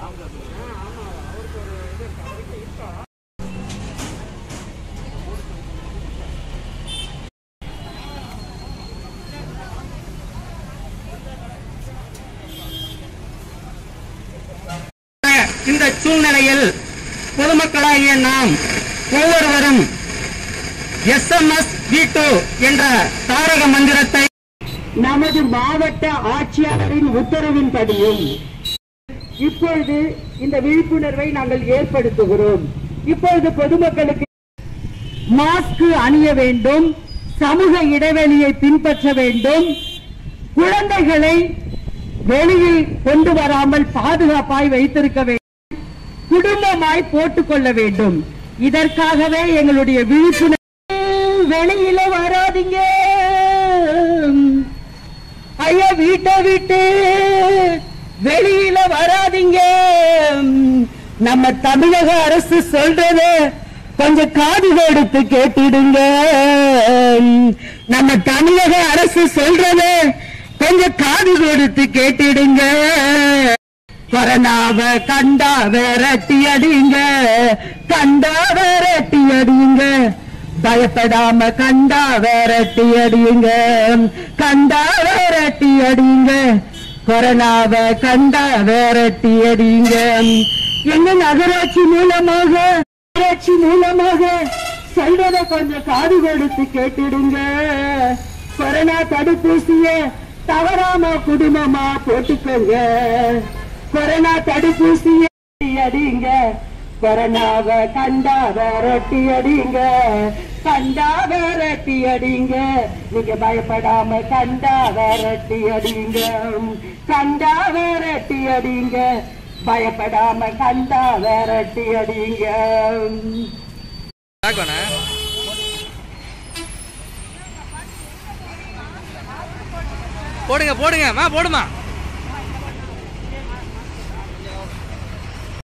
இந்த சூழ்நிலையில் பொதுமக்களாகிய நாம் ஒவ்வொருவரும் எஸ்எம்எஸ் வீட்டு என்ற தாரக மந்திரத்தை நமது மாவட்ட ஆட்சியாளரின் உத்தரவின்படியும் இப்பொழுது இந்த விழிப்புணர்வை நாங்கள் ஏற்படுத்துகிறோம் இப்பொழுது பொதுமக்களுக்கு மாஸ்க் அணிய வேண்டும் சமூக இடைவெளியை பின்பற்ற வேண்டும் குழந்தைகளை வெளியில் கொண்டு வராமல் பாதுகாப்பாய் வைத்திருக்க வேண்டும் குடும்பமாய் போட்டுக் கொள்ள வேண்டும் இதற்காகவே எங்களுடைய விழிப்புணர்வு வெளியில வராதீங்க ஐயா வீட்டை விட்டு வெளியில வராதீங்க நம்ம தமிழக அரசு சொல்றது கொஞ்சம் காது கொடுத்து கேட்டிடுங்க நம்ம தமிழக அரசு சொல்றது கொஞ்சம் காது கொடுத்து கேட்டிடுங்க கொரோனாவ கண்டா விரட்டி அடிங்க கண்டா விரட்டி அடிங்க பயப்படாம கண்டா விரட்டி அடியுங்க கண்டா விரட்டி அடிங்க கொரோனாவ கண்டா விரட்டி அடிங்க எங்க நகராட்சி மூலமாக நகராட்சி மூலமாக சொல்றத கொஞ்சம் காது கொடுத்து கேட்டிடுங்க கொரோனா தடுப்பூசிய தவறாம குடும்பமா போட்டுக்கோங்க கொரோனா தடுப்பூசிய அடிங்க கொரோனாவை கண்டா விரட்டி அடிங்க கண்டா விரட்டி அடிங்க நீங்க பயப்படாம கண்டா விரட்டி அடிங்க கண்டா விரட்டி அடிங்க பயப்படாம கண்டா விரட்டி அடிங்க போடுங்க போடுங்க மா போடுமா